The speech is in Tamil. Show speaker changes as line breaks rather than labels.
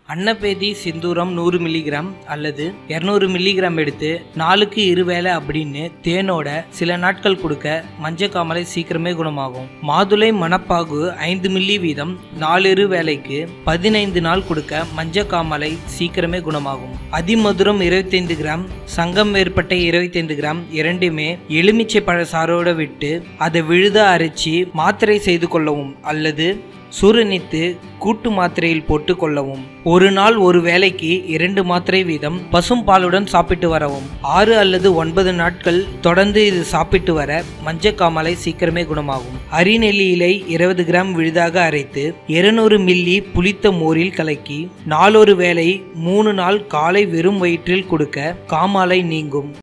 அன்னபேதி சிந்தூரம் நூறு மில்லிகிராம் அல்லது இரநூறு மில்லிகிராம் எடுத்து நாளுக்கு இரு வேளை அப்படின்னு தேனோட சில நாட்கள் கொடுக்க மஞ்சக்காமலை சீக்கிரமே குணமாகும் மாதுளை மணப்பாகு ஐந்து மில்லி வீதம் நாலிரு வேளைக்கு பதினைந்து நாள் கொடுக்க மஞ்சக்காமலை சீக்கிரமே குணமாகும் அதிமதுரம் இருபத்தைந்து கிராம் சங்கம் வேறுபட்ட இருபத்தைந்து கிராம் இரண்டுமே எலுமிச்சை பழ சாரோட விட்டு அதை விழுத அரைச்சி மாத்திரை செய்து கொள்ளவும் அல்லது சூரணித்து கூட்டு மாத்திரையில் போட்டு கொள்ளவும் ஒரு நாள் ஒரு வேளைக்கு இரண்டு மாத்திரை வீதம் பசும் பாலுடன் சாப்பிட்டு வரவும் ஆறு அல்லது ஒன்பது நாட்கள் தொடர்ந்து இது சாப்பிட்டு வர மஞ்சக்காமலை சீக்கிரமே குணமாகும் அரிநெல்லி இலை இருபது கிராம் விழுதாக அரைத்து இருநூறு மில்லி புளித்த மோரில் கலக்கி நாளொரு வேளை மூணு நாள் காலை வெறும் வயிற்றில் கொடுக்க காமாலை நீங்கும்